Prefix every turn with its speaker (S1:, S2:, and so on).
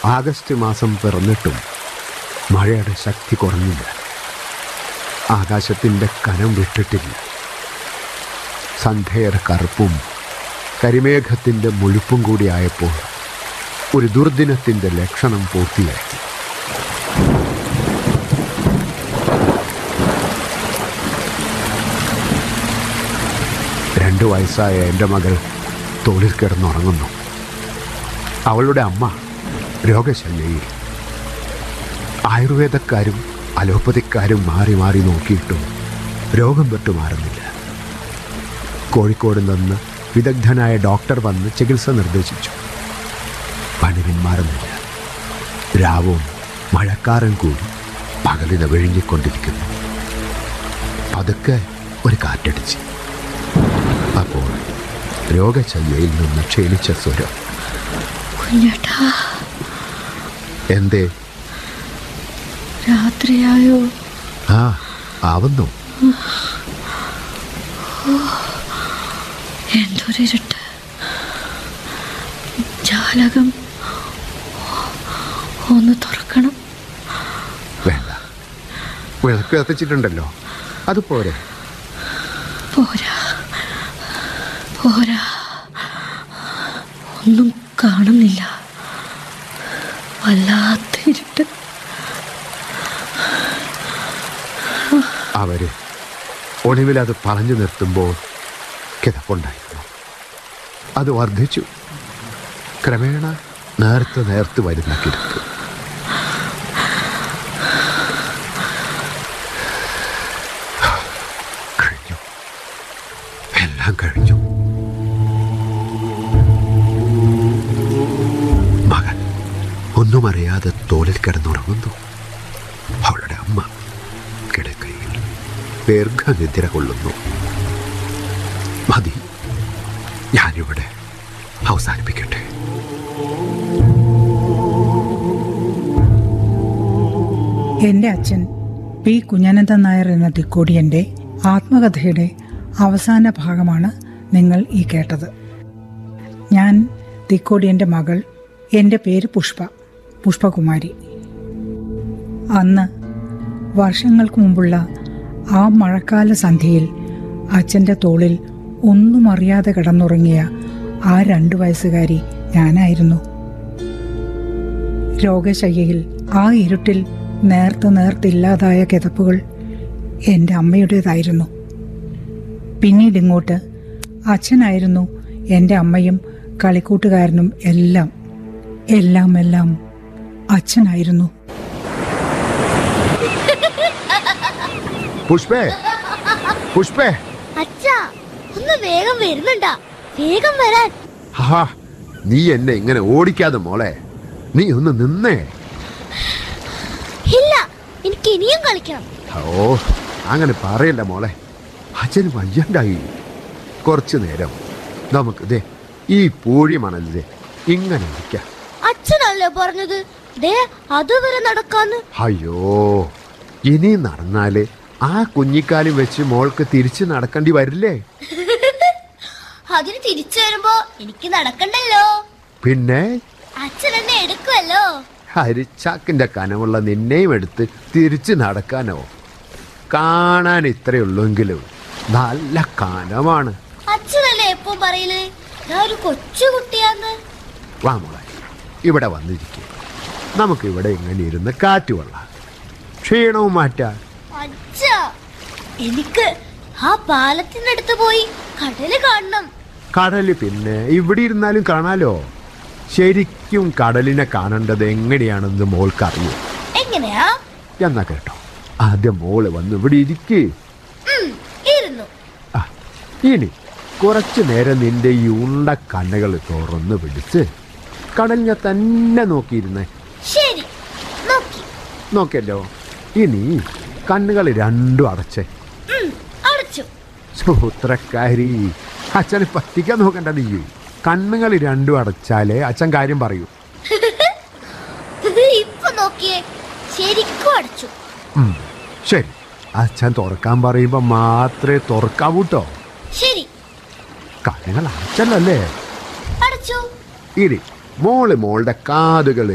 S1: August മാസം പിറന്നിട്ടും മഴയുടെ ശക്തി കുറഞ്ഞില്ല ആകാശത്തിൻ്റെ കനം വിട്ടിട്ടില്ല സന്ധ്യയുടെ കറുപ്പും കരിമേഘത്തിൻ്റെ മുഴുപ്പും കൂടിയായപ്പോൾ ഒരു ദുർദിനത്തിൻ്റെ ലക്ഷണം പൂർത്തിയാക്കി രണ്ടു വയസ്സായ എൻ്റെ മകൾ തോളിൽ കിടന്നുറങ്ങുന്നു അവളുടെ അമ്മ രോഗശയ്യയിൽ ആയുർവേദക്കാരും അലോപ്പതിക്കാരും മാറി മാറി നോക്കിയിട്ടും രോഗം വിട്ടു മാറുന്നില്ല കോഴിക്കോട് നിന്ന് വിദഗ്ധനായ ഡോക്ടർ വന്ന് ചികിത്സ നിർദ്ദേശിച്ചു പണി പിന്മാറുന്നില്ല രാവും മഴക്കാരൻ കൂടി പകലിനെ വിഴുങ്ങിക്കൊണ്ടിരിക്കുന്നു പതുക്കെ ഒരു കാറ്റടിച്ച് അപ്പോൾ രോഗശയ്യയിൽ നിന്ന് ക്ഷീണിച്ച സ്വരം
S2: കുഞ്ഞേട്ടാ
S1: എന്തേ
S2: രാത്രിയായോ
S1: ആ ആവുന്നു
S2: എന്തൊരിരുട്ട് ജാലകം ഒന്ന് തുറക്കണം
S1: വേണ്ട വിളക്ക് കത്തിച്ചിട്ടുണ്ടല്ലോ അത് പോരെ
S2: പോരാ പോരാ ഒന്നും കാണുന്നില്ല വല്ലാത്ത ഇരുട്ട്
S1: അവര് ഒടുവിൽ അത് പറഞ്ഞു നിർത്തുമ്പോൾ കിതപ്പുണ്ടായിരുന്നു അത് വർദ്ധിച്ചു ക്രമേണ നേർത്ത് നേർത്ത് വരുന്ന കിടക്ക് കഴിഞ്ഞു എല്ലാം കഴിഞ്ഞു മകൻ ഒന്നും അറിയാതെ തോളിൽ കിടന്നുറങ്ങുന്നു അവളുടെ അമ്മ കിടക്കയിൽ ദീർഘനിദ്ര കൊള്ളുന്നു മതി ഞാനിവിടെ അവസാനിപ്പിക്കട്ടെ
S3: എൻ്റെ അച്ഛൻ പി കുഞ്ഞനന്ദൻ നായർ എന്ന തിക്കോടിയൻ്റെ ആത്മകഥയുടെ അവസാന ഭാഗമാണ് നിങ്ങൾ ഈ കേട്ടത് ഞാൻ തിക്കോടിയൻ്റെ മകൾ എൻ്റെ പേര് പുഷ്പ പുഷ്പകുമാരി അന്ന് വർഷങ്ങൾക്ക് മുമ്പുള്ള ആ മഴക്കാല സന്ധ്യയിൽ അച്ഛൻ്റെ തോളിൽ ഒന്നും അറിയാതെ കിടന്നുറങ്ങിയ ആ രണ്ടു വയസ്സുകാരി ഞാനായിരുന്നു രോഗശയ്യയിൽ ആ ഇരുട്ടിൽ നേർത്ത് നേർത്തില്ലാതായ കിതപ്പുകൾ എൻ്റെ അമ്മയുടേതായിരുന്നു പിന്നീട് ഇങ്ങോട്ട് അച്ഛനായിരുന്നു എൻ്റെ അമ്മയും കളിക്കൂട്ടുകാരനും എല്ലാം എല്ലാം എല്ലാം അച്ഛനായിരുന്നു
S1: പുഷ്പേ പുഷ്പേ
S4: അച്ഛാ ഒന്ന് വേഗം വരുന്നുണ്ടാ വേഗം വരാൻ
S1: ഹാ നീ എന്നെ ഇങ്ങനെ ഓടിക്കാതെ മോളെ നീ ഒന്ന് നിന്നേ
S4: ഇല്ല എനിക്ക് ഇനിയും കളിക്കണം
S1: ഓ അങ്ങനെ പറയല്ല മോളെ അച്ഛന് വയ്യണ്ടായി കുറച്ചു നേരം നമുക്ക് ദേ ഈ പൂഴി മണലിതെ ഇങ്ങനെ ഇരിക്കാം
S4: അച്ഛനല്ലേ പറഞ്ഞത് ദേ അതുവരെ നടക്കാന്ന്
S1: അയ്യോ ഇനി നടന്നാല് ആ കുഞ്ഞിക്കാലും വെച്ച് മോൾക്ക് തിരിച്ച് നടക്കേണ്ടി വരില്ലേ
S4: അതിന് തിരിച്ചു വരുമ്പോ എനിക്ക് നടക്കണ്ടല്ലോ
S1: പിന്നെ
S4: അച്ഛൻ എന്നെ എടുക്കുമല്ലോ
S1: ഹരിച്ചാക്കിന്റെ കനമുള്ള നിന്നെയും എടുത്ത് തിരിച്ച് നടക്കാനോ കാണാൻ ഇത്രയുള്ളൂങ്കിലും നല്ല കനമാണ്
S4: അച്ഛനല്ലേ എപ്പോ പറയല് ഞാൻ ഒരു കൊച്ചു കുട്ടിയാന്ന്
S1: വാ മോളെ ഇവിടെ വന്നിരിക്കുക നമുക്ക് ഇവിടെ ഇങ്ങനെ ഇരുന്ന് കാറ്റ് കൊള്ളാം ക്ഷീണവും മാറ്റാം
S4: അച്ഛാ എനിക്ക് ആ പാലത്തിനടുത്ത് പോയി കടല് കാണണം
S1: കടല് പിന്നെ ഇവിടെ ഇരുന്നാലും കാണാലോ ശരിക്കും കടലിനെ കാണേണ്ടത് എങ്ങനെയാണെന്ന് മോൾക്കറിയൂ
S4: എങ്ങനെയാ
S1: എന്നാ കേട്ടോ ആദ്യം മോള് വന്ന് ഇവിടെ ഇരിക്കേ
S4: ഉം, ഇരുന്നു
S1: ആ ഇനി കുറച്ചു നേരം നിന്റെ ഈ ഉണ്ട കണ്ണുകൾ തുറന്ന് പിടിച്ച് കടലിനെ തന്നെ നോക്കിയിരുന്നേ
S4: ശരി നോക്കി
S1: നോക്കല്ലോ ഇനി കണ്ണുകൾ രണ്ടും അടച്ചേ
S4: ഉം, അടച്ചു
S1: സൂത്രക്കാരി അച്ഛനെ പറ്റിക്കാൻ നോക്കണ്ട നീ കണ്ണുകൾ രണ്ടും അടച്ചാലേ അച്ഛൻ കാര്യം പറയൂ
S4: ഇപ്പൊ നോക്കിയേ ശരിക്കും അടച്ചു
S1: ഉം, ശരി അച്ഛൻ തുറക്കാൻ പറയുമ്പോൾ മാത്രമേ തുറക്കാവൂ കേട്ടോ
S4: ശരി
S1: കണ്ണുകൾ അടച്ചല്ലോ അല്ലേ
S4: അടച്ചു
S1: ഇനി മോള് മോളുടെ കാതുകൾ